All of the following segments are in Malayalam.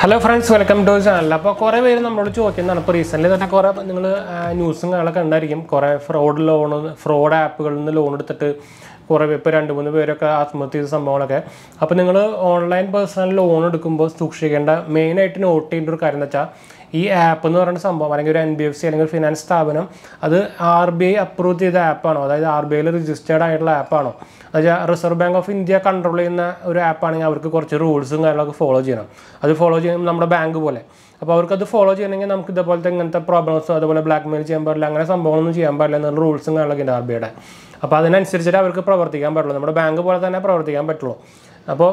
Hello friends welcome to channel അപ്പോൾ കുറേ പേര് നമ്മളോട് ചോദിക്കുന്നതാണ് ഇപ്പോൾ റീസെൻ്റ്ലി തന്നെ കുറേ നിങ്ങൾ ന്യൂസും കാര്യങ്ങളൊക്കെ ഉണ്ടായിരിക്കും കുറേ ഫ്രോഡ് ലോൺ ഫ്രോഡ് ആപ്പുകളിൽ നിന്ന് ലോൺ എടുത്തിട്ട് കുറേ ഇപ്പോൾ രണ്ട് മൂന്ന് പേരൊക്കെ ആത്മഹത്യ ചെയ്ത സംഭവങ്ങളൊക്കെ അപ്പോൾ നിങ്ങൾ ഓൺലൈൻ പേഴ്സണൽ ലോൺ എടുക്കുമ്പോൾ സൂക്ഷിക്കേണ്ട മെയിനായിട്ട് നോട്ട് ചെയ്യേണ്ട ഒരു കാര്യം എന്ന് വെച്ചാൽ ഈ ആപ്പ് എന്ന് പറയുന്ന സംഭവം അല്ലെങ്കിൽ ഒരു എൻ ബി എഫ് സി അല്ലെങ്കിൽ ഒരു ഫിനാൻസ് സ്ഥാപനം അത് ആർ ബി ഐ അപ്രൂവ് ചെയ്ത ആപ്പാണോ അതായത് ആർ ബി ഐയിൽ രജിസ്റ്റേർഡ് ആയിട്ടുള്ള ആപ്പാണോ എന്നുവെച്ചാൽ Reserve Bank of India control ചെയ്യുന്ന ഒരു ആപ്പാണെങ്കിൽ അവർക്ക് കുറച്ച് റൂൾസും കാര്യങ്ങളൊക്കെ ഫോളോ ചെയ്യണം അത് ഫോളോ ചെയ്യുമ്പോൾ നമ്മുടെ ബാങ്ക് പോലെ അപ്പോൾ അവർക്കത് ഫോളോ ചെയ്യണമെങ്കിൽ നമുക്ക് ഇതേപോലത്തെ ഇങ്ങനത്തെ പ്രോബ്ലംസോ അതുപോലെ ബ്ലാക്ക് മെയിൽ ചെയ്യാൻ പാടില്ല അങ്ങനെ സംഭവങ്ങളൊന്നും ചെയ്യാൻ പാടില്ല എന്നുള്ള റൂൾസും കാര്യങ്ങളൊക്കെ ഉണ്ട് ആർ ബി ഐയുടെ അപ്പോൾ അതിനനുസരിച്ചിട്ട് അവർക്ക് പ്രവർത്തിക്കാൻ പറ്റുള്ളൂ നമ്മുടെ ബാങ്ക് പോലെ തന്നെ പ്രവർത്തിക്കാൻ പറ്റുള്ളൂ അപ്പോൾ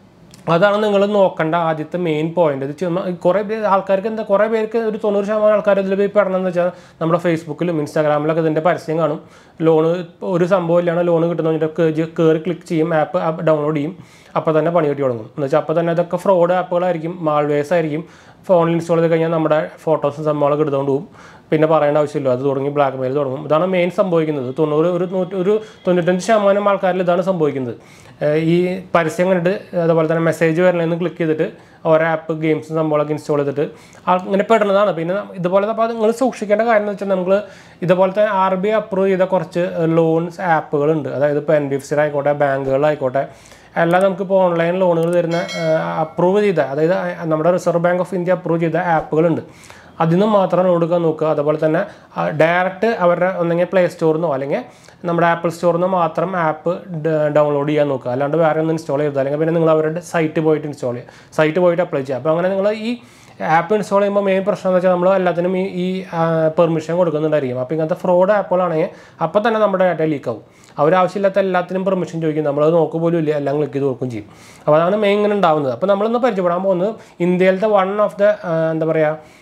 അതാണ് നിങ്ങൾ നോക്കേണ്ട ആദ്യത്തെ മെയിൻ പോയിന്റ് ഇത് ചുമ്മാ കുറേ പേര് ആൾക്കാർക്ക് എന്താ കുറേ പേർക്ക് ഒരു തൊണ്ണൂറ് ശതമാനം ആൾക്കാർ ഇതിൽ പോയി പെടണമെന്ന് വെച്ചാൽ നമ്മുടെ ഫേസ്ബുക്കിലും ഇൻസ്റ്റാഗ്രാമിലൊക്കെ ഇതിൻ്റെ പരസ്യം കാണും ലോണ് ഒരു സംഭവം ഇല്ലാണ്ട് ലോൺ കിട്ടുന്ന കയറി ക്ലിക്ക് ചെയ്യും ആപ്പ് ഡൗൺലോഡ് ചെയ്യും അപ്പോൾ തന്നെ പണി കിട്ടി തുടങ്ങും എന്ന് വെച്ചാൽ അപ്പോൾ തന്നെ അതൊക്കെ ഫ്രോഡ് ആപ്പുകളായിരിക്കും മാൾവേഴ്സ് ആയിരിക്കും ഫോണിൽ ഇൻസ്റ്റാൾ ചെയ്ത് കഴിഞ്ഞാൽ നമ്മുടെ ഫോട്ടോസും സംഭവങ്ങളൊക്കെ എടുത്തുകൊണ്ട് പോകും പിന്നെ പറയേണ്ട ആവശ്യമില്ല അത് തുടങ്ങി ബ്ലാക്ക് മെയിൽ തുടങ്ങും ഇതാണ് മെയിൻ സംഭവിക്കുന്നത് തൊണ്ണൂറ് ഒരു നൂറ്റി ഒരു തൊണ്ണൂറ്റഞ്ച് ശതമാനം ആൾക്കാരിൽ ഇതാണ് സംഭവിക്കുന്നത് ഏഹ് ഈ പരസ്യം കണ്ടിട്ട് അതുപോലെ തന്നെ മെസ്സേജ് വരണമെന്ന് ക്ലിക്ക് ചെയ്തിട്ട് ഓരോ ആപ്പ് ഗെയിംസും സംഭവങ്ങളൊക്കെ ഇൻസ്റ്റാൾ ചെയ്തിട്ട് ആൾ ഇങ്ങനെ പെടുന്നതാണ് പിന്നെ ഇതുപോലത്തെ അപ്പോൾ നിങ്ങൾ സൂക്ഷിക്കേണ്ട കാര്യം എന്ന് വെച്ചാൽ നമ്മൾ ഇതുപോലത്തെ ആർ ബി ഐ അപ്രൂവ് ചെയ്ത കുറച്ച് ലോൺസ് ആപ്പുകളുണ്ട് അതായത് ഇപ്പോൾ എൻ ബി എഫ് സിയിലായിക്കോട്ടെ ബാങ്കുകളിലായിക്കോട്ടെ എല്ലാം നമുക്കിപ്പോൾ ഓൺലൈൻ ലോണുകൾ തരുന്ന അപ്രൂവ് ചെയ്ത അതായത് നമ്മുടെ Reserve Bank of India approve ചെയ്ത ആപ്പുകളുണ്ട് അതിൽ നിന്ന് മാത്രം ലോൺ എടുക്കാൻ നോക്കുക അതുപോലെ തന്നെ ഡയറക്റ്റ് അവരുടെ ഒന്നെങ്കിൽ പ്ലേ സ്റ്റോറിൽ നിന്നോ അല്ലെങ്കിൽ നമ്മുടെ ആപ്പിൾ സ്റ്റോറിൽ നിന്ന് മാത്രം ആപ്പ് ഡൗൺലോഡ് ചെയ്യാൻ നോക്കുക അല്ലാണ്ട് വേറെ ഒന്നും ഇൻസ്റ്റാൾ ചെയ്തത് അല്ലെങ്കിൽ പിന്നെ നിങ്ങൾ അവരുടെ സൈറ്റ് പോയിട്ട് ഇൻസ്റ്റാൾ ചെയ്യുക സൈറ്റ് പോയിട്ട് അപ്ലൈ ചെയ്യുക അപ്പോൾ അങ്ങനെ നിങ്ങൾ ഈ ആപ്പ് ഇൻസ്റ്റാൾ ചെയ്യുമ്പോൾ മെയിൻ പ്രശ്നം എന്ന് വെച്ചാൽ നമ്മൾ എല്ലാത്തിനും ഈ ഈ പെർമിഷൻ കൊടുക്കുന്നുണ്ടായിരിക്കും അപ്പോൾ ഇങ്ങനത്തെ ഫ്രോഡ് ആപ്പുകളാണെങ്കിൽ അപ്പോൾ തന്നെ നമ്മുടെ ഡാറ്റ ലീക്ക് ആവും അവരാവശ്യമില്ലാത്ത എല്ലാത്തിനും പെർമിഷൻ ചോദിക്കും നമ്മളത് നോക്കുക പോലും ഇല്ല എല്ലാം ക്ലിക്ക് ചെയ്ത് കൊടുക്കുകയും ചെയ്യും അപ്പോൾ അതാണ് മെയിൻ ഇങ്ങനെ ഉണ്ടാവുന്നത് അപ്പോൾ നമ്മളിന്ന് പരിചയപ്പെടാൻ പോകുന്നത് ഇന്ത്യയിലത്തെ വൺ ഓഫ് ദ എന്താ പറയുക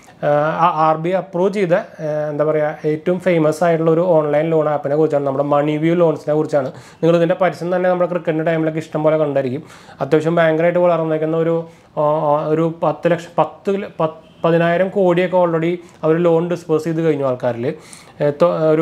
ആർ ബി അപ്രൂവ് ചെയ്ത എന്താ പറയുക ഏറ്റവും ഫേമസ് ആയിട്ടുള്ള ഒരു ഓൺലൈൻ ലോൺ ആപ്പിനെ കുറിച്ചാണ് നമ്മുടെ മണി വ്യൂ ലോൺസിനെ കുറിച്ചാണ് നിങ്ങൾ ഇതിൻ്റെ പരസ്യം തന്നെ നമ്മുടെ ക്രിക്കറ്റിൻ്റെ ടൈമിലൊക്കെ ഇഷ്ടം പോലെ കണ്ടായിരിക്കും അത്യാവശ്യം ഭയങ്കരമായിട്ട് വളർന്നേക്കുന്ന ഒരു ഒരു പത്ത് ലക്ഷം പത്ത് പത്ത് പതിനായിരം കോടിയൊക്കെ ഓൾറെഡി അവർ ലോൺ ഡിസ്പേഴ്സ് ചെയ്ത് കഴിഞ്ഞു ആൾക്കാരിൽ ഒരു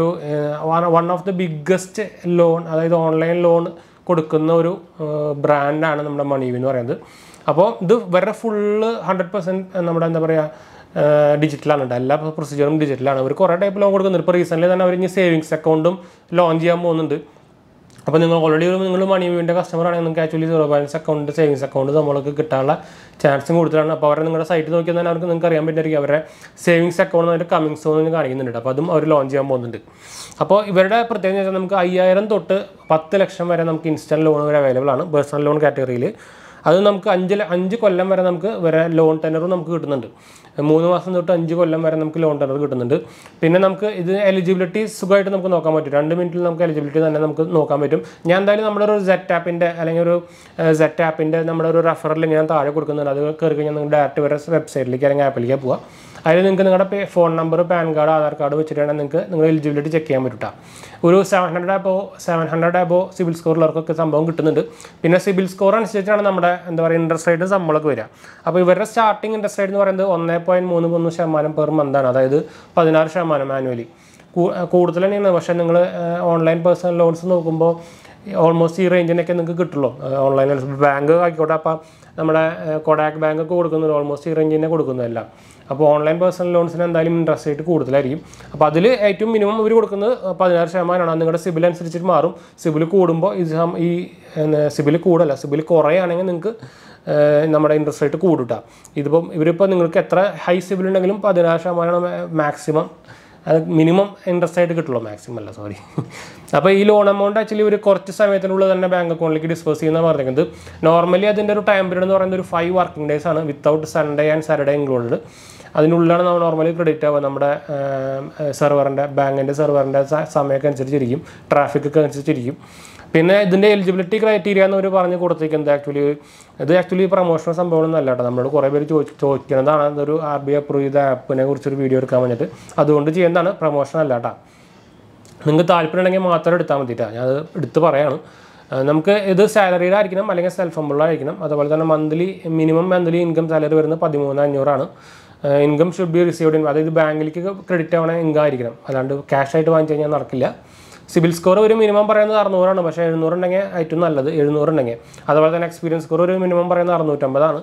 one of the biggest loan അതായത് ഓൺലൈൻ ലോൺ കൊടുക്കുന്ന ഒരു ബ്രാൻഡാണ് നമ്മുടെ മണി വ്യൂ എന്ന് പറയുന്നത് അപ്പോൾ ഇത് വേറെ ഫുള്ള് ഹൺഡ്രഡ് പെർസെൻറ്റ് നമ്മുടെ എന്താ പറയുക ഡിജിറ്റലാണ് കേട്ടോ എല്ലാ പ്രൊസീജിയറും ഡിജിറ്റലാണ് അവർ കുറേ ടൈപ്പ് ലോൺ കൊടുക്കുന്നുണ്ട് ഇപ്പോൾ റീസെൻ്റ്ലി തന്നെ അവർ ഇനി സേവിങ്സ് അക്കൗണ്ടും ലോഞ്ച് ചെയ്യാൻ പോകുന്നുണ്ട് അപ്പോൾ നിങ്ങൾ ഓൾറെഡി ഒരു നിങ്ങൾ മണി വ്യൂവിൻ്റെ കസ്റ്റമർ ആണെങ്കിൽ നിങ്ങൾക്ക് actually zero balance account savings account നമ്മൾക്ക് കിട്ടാനുള്ള ചാൻസും കൂടുതലാണ് അപ്പോൾ അവരെ നിങ്ങളുടെ സൈറ്റ് നോക്കിയാൽ തന്നെ അവർക്ക് നിങ്ങൾക്ക് അറിയാൻ പറ്റുമായിരിക്കും അവരുടെ സേവിങ്സ് അക്കൗണ്ട് എന്നിട്ട് കമ്മിങ് സോൺ കാണിക്കുന്നുണ്ട് അപ്പോൾ അതും അവർ ലോഞ്ച് ചെയ്യാൻ പോകുന്നുണ്ട് അപ്പോൾ ഇവരുടെ പ്രത്യേകത വെച്ചാൽ നമുക്ക് അയ്യായിരം തൊട്ട് പത്ത് ലക്ഷം വരെ നമുക്ക് ഇൻസ്റ്റൻറ്റ് ലോൺ വരെ അവൈലബിൾ ആണ് പേഴ്സണൽ ലോൺ കാറ്റഗറിയിൽ അത് നമുക്ക് അഞ്ച് അഞ്ച് കൊല്ലം വരെ നമുക്ക് വരെ ലോൺ ടെനറും നമുക്ക് കിട്ടുന്നുണ്ട് മൂന്ന് മാസം തൊട്ട് അഞ്ച് കൊല്ലം വരെ നമുക്ക് ലോൺ ടെനർ കിട്ടുന്നുണ്ട് പിന്നെ നമുക്ക് ഇത് എലിജിബിലിറ്റി സുഖമായിട്ട് നമുക്ക് നോക്കാൻ പറ്റും രണ്ട് മിനിറ്റിൽ നമുക്ക് എലിജിബിലിറ്റി തന്നെ നമുക്ക് നോക്കാൻ പറ്റും ഞാൻ എന്തായാലും നമ്മുടെ ഒരു സെറ്റ് ആപ്പിൻ്റെ അല്ലെങ്കിൽ ഒരു സെറ്റ് ആപ്പിൻ്റെ നമ്മുടെ ഒരു റെഫറൽ ഞാൻ താഴെ കൊടുക്കുന്നുണ്ട് അത് കയറി കഴിഞ്ഞാൽ നിങ്ങൾ ഡയറക്റ്റ് വരെ വെബ്സൈറ്റിലേക്ക് അല്ലെങ്കിൽ ആപ്പിലേക്ക് പോവുക അതിൽ നിങ്ങൾക്ക് നിങ്ങളുടെ pay phone number PAN card Aadhaar card വെച്ചിട്ടാണ് നിങ്ങൾക്ക് നിങ്ങൾ എലിജിബിലിറ്റി ചെക്ക് ചെയ്യാൻ പറ്റും ഒരു seven hundred above seven hundred above CIBIL സ്കോറിലവർക്കൊക്കെ സംഭവം കിട്ടുന്നുണ്ട് പിന്നെ സിബിൽ സ്കോർ അനുസരിച്ചാണ് നമ്മുടെ എന്താ പറയുക ഇൻട്രസ്റ്റ് റേറ്റ് ശമ്പളമൊക്കെ വരിക അപ്പോൾ ഇവരുടെ സ്റ്റാർട്ടിംഗ് ഇൻട്രസ്റ്റ് റേറ്റ് എന്ന് പറയുന്നത് ഒന്നേ പോയിൻറ്റ് മൂന്ന് മൂന്ന് ശതമാനം പെർ മന്താണ് അതായത് പതിനാറ് ശതമാനം ആനുവലി കൂടുതൽ തന്നെയാണ് പക്ഷേ നിങ്ങൾ ഓൺലൈൻ പേഴ്സണൽ ലോൺസ് നോക്കുമ്പോൾ ഓൾമോസ്റ്റ് ഈ റേഞ്ചിനൊക്കെ നിങ്ങൾക്ക് കിട്ടുള്ളൂ ഓൺലൈൻ ബാങ്ക് ആയിക്കോട്ടെ അപ്പം നമ്മുടെ കൊടാക് ബാങ്ക് ഒക്കെ കൊടുക്കുന്നത് ഓൾമോസ്റ്റ് ഈ റേഞ്ചിനെ കൊടുക്കുന്നതല്ല അപ്പോൾ ഓൺലൈൻ പേഴ്സണൽ ലോൺസിന് എന്തായാലും ഇൻട്രസ്റ്റ് റേറ്റ് കൂടുതലായിരിക്കും അപ്പോൾ അതിൽ ഏറ്റവും മിനിമം ഇവർ കൊടുക്കുന്നത് പതിനാറ് ശതമാനമാണ് നിങ്ങളുടെ സിബിൽ അനുസരിച്ചിട്ട് മാറും സിബിൽ കൂടുമ്പോൾ ഇത് ഈ സിബിൽ കൂടല്ല സിബിൽ കുറയുകയാണെങ്കിൽ നിങ്ങൾക്ക് നമ്മുടെ ഇൻട്രസ്റ്റ് റേറ്റ് കൂടുട്ടാ ഇതിപ്പം ഇവരിപ്പോൾ നിങ്ങൾക്ക് എത്ര ഹൈ സിബിൽ ഉണ്ടെങ്കിലും പതിനാറ് ശതമാനമാണ് മാക്സിമം അത് മിനിമം ഇൻട്രസ്റ്റ് ആയിട്ട് കിട്ടുള്ളൂ മാക്സിമം അല്ല സോറി അപ്പോൾ ഈ ലോൺ എമൗണ്ട് ആക്ച്വലി ഒരു കുറച്ച് സമയത്തിനുള്ളിൽ തന്നെ ബാങ്ക് അക്കൗണ്ടിലേക്ക് ഡിസ്പേഴ്സ് ചെയ്യുന്ന പറഞ്ഞിരിക്കുന്നത് നോർമലി അതിൻ്റെ ഒരു ടൈം പീരീഡ് എന്ന് പറയുന്നത് ഒരു ഫൈവ് വർക്കിംഗ് ഡേയ്സ് ആണ് without Sunday and Saturday included അതിനുള്ളിലാണ് നമ്മൾ നോർമലി ക്രെഡിറ്റ് ആവുക നമ്മുടെ സെർവറിൻ്റെ ബാങ്കിൻ്റെ സെർവറിൻ്റെ സമയമൊക്കെ അനുസരിച്ചിരിക്കും ട്രാഫിക്കൊക്കെ അനുസരിച്ചിരിക്കും പിന്നെ ഇതിൻ്റെ എലിജിബിലിറ്റി ക്രൈറ്റീരിയ എന്ന് അവർ പറഞ്ഞ് കൊടുത്തിരിക്കുന്നത് ആക്ച്വലി ഇത് ആക്ച്വലി പ്രൊമോഷണൽ സംഭവമൊന്നും അല്ല കേട്ടോ നമ്മളോട് കുറേ പേര് ചോദിച്ച് ചോദിക്കുന്നതാണ് അതൊരു ആർ ബി അപ്രൂവ് ചെയ്ത ആപ്പിനെ കുറിച്ചൊരു വീഡിയോ എടുക്കാൻ വേണ്ടിയിട്ട് അതുകൊണ്ട് ചെയ്യുന്നതാണ് പ്രൊമോഷൻ അല്ല കേട്ടോ നിങ്ങൾക്ക് താല്പര്യം ഉണ്ടെങ്കിൽ മാത്രം എടുത്താൽ മതിട്ടാ ഞാൻ അത് എടുത്ത് പറയാണ് നമുക്ക് ഇത് സാലറിയുടെ ആയിരിക്കണം അല്ലെങ്കിൽ സെൽഫ് എംപ്ലോയിഡ് അതുപോലെ തന്നെ monthly minimum monthly income salary വരുന്നത് പതിമൂന്ന് അഞ്ഞൂറാണ് income should be received in അതായത് ബാങ്കിലേക്ക് ക്രെഡിറ്റ് ആവണ ഇൻകം ആയിരിക്കണം അല്ലാണ്ട് ക്യാഷ് ആയിട്ട് വാങ്ങിച്ചു കഴിഞ്ഞാൽ നടക്കില്ല സിബിൽ സ്കോർ ഒരു മിനിമം പറയുന്നത് അറുന്നൂറാണ് പക്ഷേ എഴുന്നൂറുണ്ടെങ്കിൽ ഏറ്റവും നല്ലത് എഴുന്നൂറുണ്ടെങ്കിൽ അതുപോലെ തന്നെ എക്സ്പീരിയൻസ് സ്കോർ ഒരു മിനിമം പറയുന്നത് അറുന്നൂറ്റമ്പതാണ്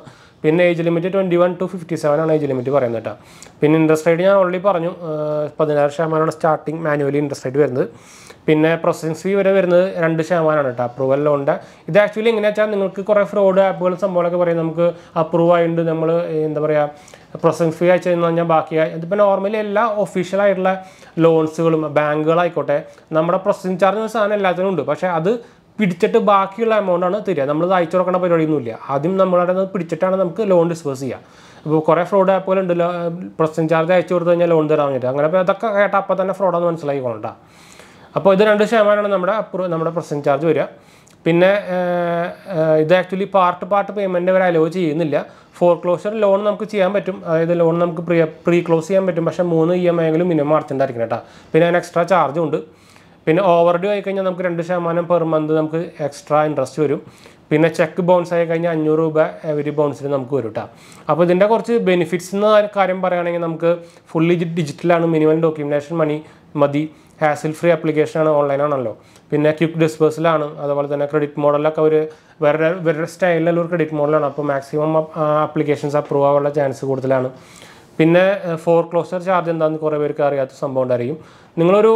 പിന്നെ age limit twenty one to fifty seven ആണ് ഏജ് ലിമിറ്റ് പറയുന്നത് കേട്ടോ പിന്നെ ഇൻട്രസ്റ്റ് റേറ്റ് ഞാൻ ഓൾറെഡി പറഞ്ഞു ഏഹ് പതിനാറ് ശതമാനമാണ് സ്റ്റാർട്ടിങ് മാനുവലി ഇൻട്രസ്റ്റ് റേറ്റ് വരുന്നത് പിന്നെ പ്രോസസ്സിംഗ് ഫീ വരെ വരുന്നത് രണ്ട് ശതമാനമാണ് കേട്ടോ അപ്രൂവൽ ലോണിൻ്റെ ഇത് ആക്ച്വലി എങ്ങനെയാ വെച്ചാൽ നിങ്ങൾക്ക് കുറേ ഫ്രോഡ് ആപ്പുകളും സംഭവങ്ങളൊക്കെ പറയും നമുക്ക് അപ്രൂവ് ആയിട്ടുണ്ട് നമ്മൾ എന്താ പറയുക പ്രോസസ്സിംഗ് ഫീ അയച്ചു കഴിഞ്ഞ് കഴിഞ്ഞാൽ ബാക്കി ഇതിപ്പോൾ നോർമലി എല്ലാ ഒഫീഷ്യൽ ആയിട്ടുള്ള ലോൺസുകളും ബാങ്കുകളായിക്കോട്ടെ നമ്മുടെ പ്രോസസ്സിംഗ് ചാർജ് എന്ന സാധനം എല്ലാത്തിനും ഉണ്ട് പക്ഷേ അത് പിടിച്ചിട്ട് ബാക്കിയുള്ള എമൗണ്ട് ആണ് തരിക നമ്മൾ അയച്ചു കൊടുക്കേണ്ട പരിപാടിയൊന്നുമില്ല ആദ്യം നമ്മളവിടെ നിന്ന് പിടിച്ചിട്ടാണ് നമുക്ക് ലോൺ ഡിസ്പേഴ്സ് ചെയ്യുക ഇപ്പോൾ കുറേ ഫ്രോഡ് ആപ്പുകളുണ്ട് പ്രോസസ്സിംഗ് ചാർജ് അയച്ചു കൊടുത്തു കഴിഞ്ഞാൽ ലോൺ തരാൻ വേണ്ടിയിട്ട് അങ്ങനെ ഇപ്പോൾ അതൊക്കെ കേട്ടാൽ അപ്പോൾ തന്നെ ഫ്രോഡാന്ന് മനസ്സിലാക്കിക്കൊള്ളണ്ട അപ്പോൾ ഇത് രണ്ട് ശതമാനമാണ് നമ്മുടെ അപ്രൂ നമ്മുടെ പ്രോസസ്സിംഗ് ചാർജ് വരിക പിന്നെ ഏഹ്, ഏഹ്, ഇത് ആക്ച്വലി പാർട്ട് പാർട്ട് പേയ്മെൻറ്റ് അവർ അലോ ചെയ്യുന്നില്ല ഫോർ ക്ലോഷർ ലോൺ നമുക്ക് ചെയ്യാൻ പറ്റും അതായത് ലോൺ നമുക്ക് പ്രീ പ്രീ ക്ലോസ് ചെയ്യാൻ പറ്റും പക്ഷേ മൂന്ന് ഇ എം ഐ എങ്കിലും മിനിമം അടച്ചിട്ടുണ്ടായിരിക്കണം കേട്ടോ പിന്നെ അതിന് എക്സ്ട്രാ ചാർജും ഉണ്ട് പിന്നെ ഓവർ ഡ്യൂ ആയി കഴിഞ്ഞാൽ നമുക്ക് രണ്ട് ശതമാനം പെർ മന്ത് നമുക്ക് എക്സ്ട്രാ ഇൻട്രസ്റ്റ് വരും പിന്നെ ചെക്ക് ബൗൺസ് ആയി കഴിഞ്ഞാൽ അഞ്ഞൂറ് രൂപ എവരി ബൗൺസിന് നമുക്ക് വരും കേട്ടോ അപ്പോൾ ഇതിൻ്റെ കുറച്ച് ബെനിഫിറ്റ്സ് എന്ന കാര്യം പറയുകയാണെങ്കിൽ നമുക്ക് ഫുള്ളി ഡിജിറ്റലാണ് മിനിമം ഡോക്യുമെൻറ്റേഷൻ മണി മതി ഹാസിൽ ഫ്രീ ആപ്ലിക്കേഷനാണ് ഓൺലൈനാണല്ലോ പിന്നെ ക്വിക്ക് ഡിസ്പേഴ്സലാണ് അതുപോലെ തന്നെ ക്രെഡിറ്റ് മോഡലൊക്കെ ഒരു വേറെ വേറെ സ്റ്റൈലിലുള്ള ഒരു ക്രെഡിറ്റ് മോഡലാണ് അപ്പോൾ മാക്സിമം ആപ്ലിക്കേഷൻസ് അപ്രൂവ് ആവാനുള്ള ചാൻസ് കൂടുതലാണ് പിന്നെ ഫോർ ക്ലോസർ ചാർജ് എന്താണെന്ന് കുറേ പേർക്ക് അറിയാത്ത സംഭവം ഉണ്ടായിരിക്കും നിങ്ങളൊരു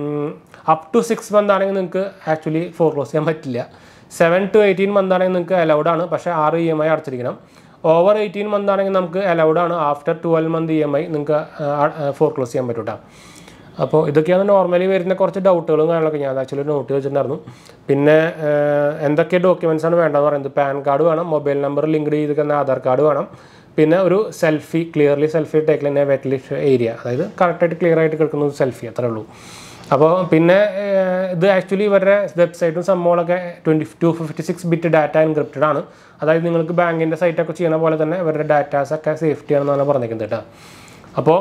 അപ് ടു സിക്സ് മന്ത് ആണെങ്കിൽ നിങ്ങൾക്ക് ആക്ച്വലി ഫോർ ക്ലോസ് ചെയ്യാൻ പറ്റില്ല സെവൻ ടു എയ്റ്റീൻ മന്ത് ആണെങ്കിൽ നിങ്ങൾക്ക് അലൗഡ് ആണ് പക്ഷേ ആറ് ഇ എം ഐ അടച്ചിരിക്കണം ഓവർ എയ്റ്റീൻ മന്ത് ആണെങ്കിൽ നമുക്ക് അലൗഡ് ആണ് after twelve month E M I നിങ്ങൾക്ക് ഫോർ ക്ലോസ് ചെയ്യാൻ പറ്റൂട്ടാ അപ്പോൾ ഇതൊക്കെയാണ് നോർമലി വരുന്ന കുറച്ച് ഡൗട്ടുകളും കാര്യങ്ങളൊക്കെ ഞാൻ ആക്ച്വലി നോട്ട് വെച്ചിട്ടുണ്ടായിരുന്നു പിന്നെ ഏഹ്, എന്തൊക്കെ ഡോക്യുമെൻറ്റ്സ് ആണ് വേണ്ടതെന്ന് പറയുന്നത് പാൻ കാർഡ് വേണം മൊബൈൽ നമ്പർ ലിങ്ക് ചെയ്തിരിക്കുന്ന ആധാർ കാർഡ് വേണം പിന്നെ ഒരു സെൽഫി ക്ലിയർലി സെൽഫി ടേക്കിൽ വെറ്റ്ലിഷ് ഏരിയ അതായത് കറക്റ്റായിട്ട് ക്ലിയർ ആയിട്ട് കിടക്കുന്ന ഒരു സെൽഫി അത്രേ ഉള്ളൂ അപ്പോൾ പിന്നെ ഏഹ്, ഇത് ആക്ച്വലി ഇവരുടെ വെബ്സൈറ്റും സംഭവങ്ങളൊക്കെ twenty two fifty six bit data encrypted ആണ് അതായത് നിങ്ങൾക്ക് ബാങ്കിൻ്റെ സൈറ്റൊക്കെ ചെയ്യണ പോലെ തന്നെ ഇവരുടെ ഡാറ്റാസൊക്കെ സേഫ്റ്റി ആണെന്നാണ് പറഞ്ഞിരിക്കുന്നത് കേട്ടോ അപ്പോൾ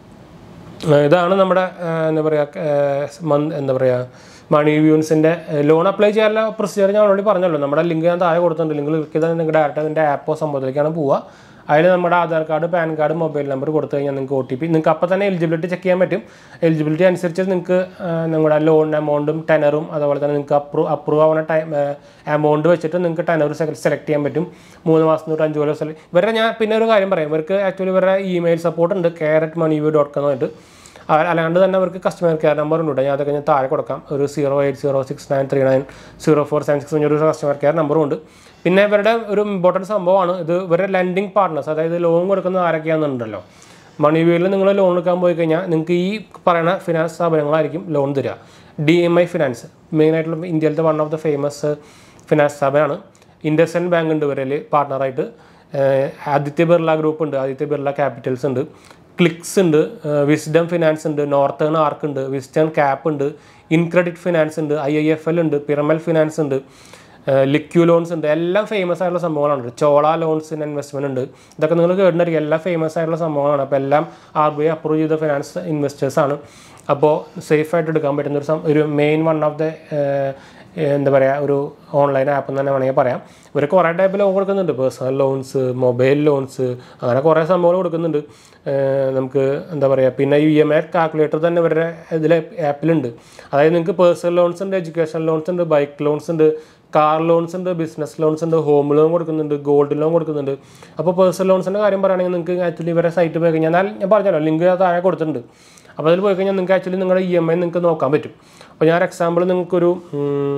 ഏഹ് ഇതാണ് നമ്മുടെ ഏഹ് എന്താ പറയുക മന്ത് എന്താ പറയുക മണി വ്യൂൻസിൻ്റെ ലോൺ അപ്ലൈ ചെയ്യാനുള്ള പ്രൊസീജിയർ ഞാൻ ഓൾറെഡി പറഞ്ഞല്ലോ നമ്മുടെ ലിങ്ക് ഞാൻ താഴെ കൊടുത്തിട്ടുണ്ട് ലിങ്ക് ക്ലിക്ക് ചെയ്താൽ നിങ്ങൾക്ക് ഡയറക്റ്റ് അതിൻ്റെ ആപ്പോ സംഭവത്തിലേക്കാണ് പോവുക അതിൽ നമ്മുടെ Aadhaar card PAN card mobile number കൊടുത്തു കഴിഞ്ഞാൽ നിങ്ങൾക്ക് ഒ ടി പി നിങ്ങൾക്ക് അപ്പോൾ തന്നെ എലിജിബിലിറ്റി ചെക്ക് ചെയ്യാൻ പറ്റും എലിജിബിലിറ്റി അനുസരിച്ച് നിങ്ങൾക്ക് ഏഹ് നിങ്ങളുടെ ലോൺ എമൗണ്ടും ടെനറും അതുപോലെ തന്നെ നിങ്ങൾക്ക് അപ്രൂവ് അപ്രൂവ് ആവുന്ന ടൈം എമൗണ്ട് വെച്ചിട്ട് നിങ്ങൾക്ക് ടെനർ സെലക്ട് ചെയ്യാൻ പറ്റും മൂന്ന് മാസം തൊട്ട് അഞ്ച് കൊല്ലം സെലക്ട് ഇവരുടെ ഞാൻ പിന്നെ ഒരു കാര്യം പറയാം ഇവർക്ക് ആക്ച്വലി ഇവരുടെ ഇമെയിൽ സപ്പോർട്ട് ഉണ്ട് care at money view dot com ആയിട്ട് അവ- അല്ലാണ്ട് തന്നെ അവർക്ക് കസ്റ്റമർ കെയർ നമ്പർ ഉണ്ട് ഞാൻ അതൊക്കെ ഞാൻ താഴെ കൊടുക്കാം ഒരു zero eight zero six nine three nine zero four seven six ഒരു കസ്റ്റമർ കെയർ നമ്പറും ഉണ്ട് പിന്നെ ഇവരുടെ ഒരു ഇമ്പോർട്ടൻറ്റ് സംഭവമാണ് ഇത് ഇവരുടെ ലെൻഡിങ് പാർട്ട്നേഴ്സ് അതായത് ലോൺ കൊടുക്കുന്ന ആരൊക്കെയാണെന്നുണ്ടല്ലോ മണി വ്യൂവിൽ നിങ്ങൾ ലോൺ എടുക്കാൻ പോയി കഴിഞ്ഞാൽ നിങ്ങൾക്ക് ഈ പറയുന്ന ഫിനാൻസ് സ്ഥാപനങ്ങളായിരിക്കും ലോൺ തരിക ഡി എം ഐ ഫിനാൻസ് മെയിനായിട്ടുള്ള ഇന്ത്യയിലത്തെ one of the famous finance സ്ഥാപനമാണ് ഇൻഡസ്ഇൻഡ് ബാങ്ക് ഉണ്ട് ഇവരിൽ പാർട്ട്ണറായിട്ട് ഏഹ് ആദിത്യ ബിർള ഗ്രൂപ്പ് ഉണ്ട് ആദിത്യ ബിർള ക്യാപിറ്റൽസ് ഉണ്ട് ക്ലിക്സ് ഉണ്ട് വിസ്ഡം ഫിനാൻസ് ഉണ്ട് നോർത്തേൺ ആർക്ക് ഉണ്ട് വിസ്റ്റേൺ ക്യാപ്പ് ഉണ്ട് ഇൻക്രെഡിറ്റ് ഫിനാൻസ് ഉണ്ട് ഐ ഐ എഫ് എൽ ഉണ്ട് പിറമൽ ഫിനാൻസ് ഉണ്ട് ലിക്യു ലോൺസ് ഉണ്ട് എല്ലാം ഫേമസ് ആയിട്ടുള്ള സംഭവങ്ങളാണ് ചോള ലോൺസ് ഇൻവെസ്റ്റ്മെന്റ് ഉണ്ട് ഇതൊക്കെ നിങ്ങൾ കേട്ടിട്ടുണ്ടായിരിക്കും എല്ലാം ഫേമസ് ആയിട്ടുള്ള സംഭവങ്ങളാണ് അപ്പോൾ എല്ലാം ആർ ബി ഐ അപ്രൂവ് ചെയ്ത ഫിനാൻസ് ഇൻവെസ്റ്റേഴ്സ് ആണ് അപ്പോൾ സേഫ് ആയിട്ട് എടുക്കാൻ പറ്റുന്ന ഒരു സം- ഒരു മെയിൻ വൺ ഓഫ് ദ എന്താ പറയുക ഒരു ഓൺലൈൻ ആപ്പ് എന്ന് തന്നെ വേണമെങ്കിൽ പറയാം ഇവർ കുറേ ടൈപ്പ് ലോൺ കൊടുക്കുന്നുണ്ട് പേഴ്സണൽ ലോൺസ് മൊബൈൽ ലോൺസ് അങ്ങനെ കുറേ സംഭവങ്ങൾ കൊടുക്കുന്നുണ്ട് ഏഹ് നമുക്ക് എന്താ പറയുക പിന്നെ യു എം ഐ കാൽക്കുലേറ്റർ തന്നെ ഇവരുടെ ഇതിൽ ആപ്പിലുണ്ട് അതായത് നിങ്ങൾക്ക് പേഴ്സണൽ ലോൺസ് ഉണ്ട് എഡ്യൂക്കേഷൻ ലോൺസ് ഉണ്ട് ബൈക്ക് ലോൺസ് ഉണ്ട് കാർ ലോൺസ് ഉണ്ട് ബിസിനസ് ലോൺസ് ഉണ്ട് ഹോം ലോൺ കൊടുക്കുന്നുണ്ട് ഗോൾഡ് ലോൺ കൊടുക്കുന്നുണ്ട് അപ്പോൾ പേഴ്സണൽ ലോൺസിൻ്റെ കാര്യം പറയുകയാണെങ്കിൽ നിങ്ങൾക്ക് ആക്ച്വലി ഇവരെ സൈറ്റ് പോയി കഴിഞ്ഞാൽ ഞാൻ ഞാൻ പറഞ്ഞല്ലോ ലിങ്ക് താഴെ കൊടുത്തിട്ടുണ്ട് അപ്പോൾ അതിൽ പോയി കഴിഞ്ഞാൽ നിങ്ങൾക്ക് ആക്ച്വലി നിങ്ങളുടെ ഇ എം ഐ നിങ്ങൾക്ക് നോക്കാൻ പറ്റും അപ്പോൾ ഞാൻ എക്സാമ്പിൾ നിങ്ങൾക്കൊരു ഉം,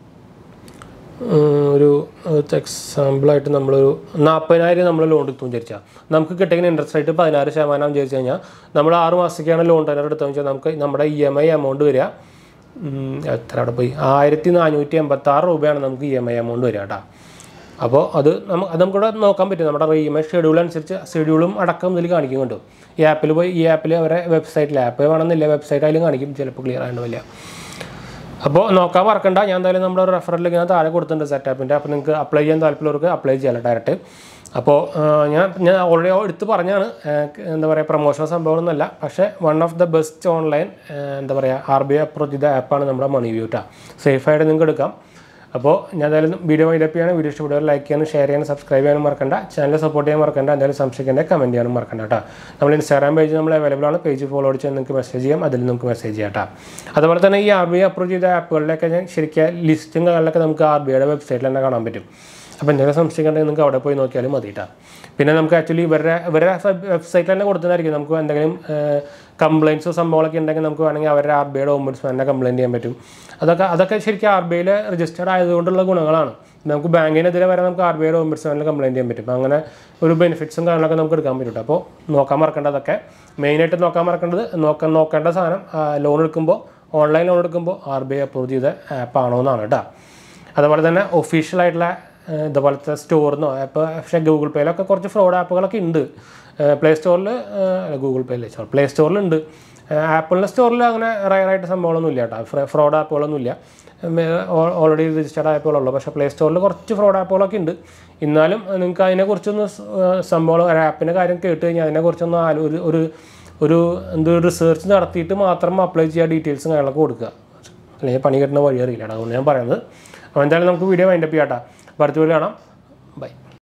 ഉം, ഒരു എക്സാമ്പിളായിട്ട് നമ്മളൊരു നാൽപ്പതിനായിരം നമ്മൾ ലോൺ എടുത്തു വിചാരിച്ചാൽ നമുക്ക് കിട്ടുന്ന ഇൻട്രസ്റ്റ് റേറ്റ് പതിനാറ് ശതമാനം വിചാരിച്ചു കഴിഞ്ഞാൽ നമ്മൾ ആറ് മാസത്തേക്കാണ് ലോൺ ടെനർ എടുത്തതെന്ന് വെച്ചാൽ നമുക്ക് നമ്മുടെ ഇ എം ഐ എമൗണ്ട് വരിക ഉം, എത്ര അവിടെ പോയി ആയിരത്തി നാനൂറ്റി എൺപത്തി ആറ് രൂപയാണ് നമുക്ക് ഇ എം ഐ എമൗണ്ട് വരിക കേട്ടോ അപ്പോൾ അത് നമുക്ക് അത് നമുക്കിവിടെ നോക്കാൻ പറ്റും നമ്മുടെ ഇ എം ഐ ഷെഡ്യൂൾ അനുസരിച്ച് ഷെഡ്യൂളും അടക്കം ഇതിൽ കാണിക്കുന്നുണ്ട് ഈ ആപ്പിൽ പോയി ഈ ആപ്പിൽ അവരെ വെബ്സൈറ്റിൽ ആപ്പ് വേണമെന്നില്ല വെബ്സൈറ്റ് ആയാലും കാണിക്കും ചിലപ്പോൾ ക്ലിയർ ആയിട്ടുണ്ടാവില്ല അപ്പോൾ നോക്കാൻ മറക്കണ്ട ഞാൻ എന്തായാലും നമ്മുടെ ഒരു റെഫറൽ ഞാൻ താഴെ കൊടുത്തിട്ടുണ്ട് സെറ്റപ്പിൻ്റെ അപ്പോൾ നിങ്ങൾക്ക് അപ്ലൈ ചെയ്യാൻ താല്പര്യമുള്ളവർക്ക് അപ്ലൈ ചെയ്യാമല്ലോ ഡയറക്റ്റ് അപ്പോൾ ആ, ഞാൻ ഞാൻ ഓൾറെഡി എടുത്ത് പറഞ്ഞാണ് ആ, എന്താ പറയുക പ്രൊമോഷൻ സംഭവമൊന്നുമല്ല പക്ഷേ one of the best online എന്താ പറയുക ആർ ബി ഐ അപ്രോച്ച് ചെയ്ത ആപ്പാണ് നമ്മുടെ മണി വ്യൂ ട്ടാ സേഫായിട്ട് നിങ്ങൾക്ക് എടുക്കാം അപ്പോൾ ഞാൻ എന്തായാലും വീഡിയോ വൈൻഡപ്പ് ചെയ്യാനും വീഡിയോ ഇഷ്ടപ്പെടുക ലൈക്ക് ചെയ്യാനും ഷെയർ ചെയ്യാനും സബ്സ്ക്രൈബ് ചെയ്യാനും മറക്കണ്ട ചാനൽ സപ്പോർട്ട് ചെയ്യാൻ മറക്കണ്ട എന്തായാലും സംശയിക്കേണ്ട കമൻറ്റ് ചെയ്യാനും മറക്കണ്ട കേട്ടോ നമ്മൾ ഇൻസ്റ്റാഗ്രാം പേജ് നമ്മൾ അവൈലബിൾ ആണ് പേജ് ഫോളോ അടിച്ച് നിങ്ങൾക്ക് മെസ്സേജ് ചെയ്യാം അതിൽ നിങ്ങൾക്ക് മെസ്സേജ് ചെയ്യാം കേട്ടോ അതുപോലെ തന്നെ ഈ ആർ ബി ഐ അപ്രൂവ് ചെയ്ത ആപ്പുകളിലൊക്കെ ഞാൻ ശരിക്കും ലിസ്റ്റും കാര്യങ്ങളൊക്കെ നമുക്ക് ആർ ബി ഐയുടെ വെബ്സൈറ്റിൽ തന്നെ കാണാൻ പറ്റും അപ്പോൾ എന്തെങ്കിലും സംശയിക്കണ്ടെങ്കിൽ നിങ്ങൾക്ക് അവിടെ പോയി നോക്കിയാലും മതി കേട്ടോ പിന്നെ നമുക്ക് ആക്ച്വലി ഇവരുടെ ഇവരുടെ വെബ്സൈറ്റിൽ തന്നെ കൊടുത്തതായിരിക്കും നമുക്ക് എന്തെങ്കിലും കംപ്ലയിൻസോ സംഭവങ്ങളൊക്കെ ഉണ്ടെങ്കിൽ നമുക്ക് വേണമെങ്കിൽ അവരുടെ ആർ ബി ഐയുടെ ഓംബുഡ്സ്മാനെ കംപ്ലയിൻറ്റ് ചെയ്യാൻ പറ്റും അതൊക്കെ അതൊക്കെ ശരിക്കും ആർ ബി ഐയിൽ രജിസ്റ്റേർഡ് ആയതുകൊണ്ടുള്ള ഗുണങ്ങളാണ് നമുക്ക് ബാങ്കിനെതിരെ വരെ നമുക്ക് ആർ ബി ഐയുടെ ഓംബുഡ്സ്മാനിൽ കംപ്ലയിൻറ്റ് ചെയ്യാൻ പറ്റും അപ്പോൾ അങ്ങനെ ഒരു ബെനിഫിറ്റ്സും കാര്യങ്ങളൊക്കെ നമുക്ക് എടുക്കാൻ പറ്റും ട്ടോ. അപ്പോൾ നോക്കാൻ മറക്കേണ്ടതൊക്കെ മെയിനായിട്ട് നോക്കാൻ മറക്കേണ്ടത് നോക്കാൻ നോക്കേണ്ട സാധനം ലോൺ എടുക്കുമ്പോൾ ഓൺലൈൻ ലോൺ എടുക്കുമ്പോൾ ആർ ബി ഐ അപ്രൂവ് ചെയ്ത ആപ്പ് ആണോ എന്നാണ് കേട്ടോ അതുപോലെ തന്നെ ഒഫീഷ്യൽ ആയിട്ടുള്ള ഏഹ്, ഇതുപോലത്തെ സ്റ്റോറിന്നോ ആപ്പ് പക്ഷേ ഗൂഗിൾ പേയിലൊക്കെ കുറച്ച് ഫ്രോഡ് ആപ്പുകളൊക്കെ ഉണ്ട് പ്ലേ സ്റ്റോറിൽ ഗൂഗിൾ പേയിൽ പ്ലേ സ്റ്റോറിലുണ്ട് ആപ്പിളിൻ്റെ സ്റ്റോറിൽ അങ്ങനെ റയറായിട്ട് സംഭവങ്ങളൊന്നും ഇല്ല കേട്ടോ ഫ്രോഡ് ആപ്പുകളൊന്നും ഇല്ല ഓൾറെഡി രജിസ്റ്റേർഡ് ആപ്പുകളുള്ളൂ പക്ഷേ പ്ലേ സ്റ്റോറിൽ കുറച്ച് ഫ്രോഡ് ആപ്പുകളൊക്കെ ഉണ്ട് എന്നാലും നിങ്ങൾക്ക് അതിനെക്കുറിച്ചൊന്ന് സ്- ഏഹ് സംഭവം ഒരു ആപ്പിൻ്റെ കാര്യം കേട്ട് കഴിഞ്ഞാൽ അതിനെക്കുറിച്ചൊന്ന് ആലോ ഒരു ഒരു ഒരു എന്തോ റിസർച്ച് നടത്തിയിട്ട് മാത്രം അപ്ലൈ ചെയ്യുക ഡീറ്റെയിൽസും കാര്യങ്ങളൊക്കെ കൊടുക്കുക അല്ലെങ്കിൽ പണി കിട്ടുന്ന വഴി അറിയില്ല അതുകൊണ്ട് ഞാൻ പറയുന്നത് അപ്പോൾ എന്തായാലും നമുക്ക് വീഡിയോ വൈൻഡപ്പ് ചെയ്യാം കേട്ടോ അടുത്ത വീഡിയോ കാണാം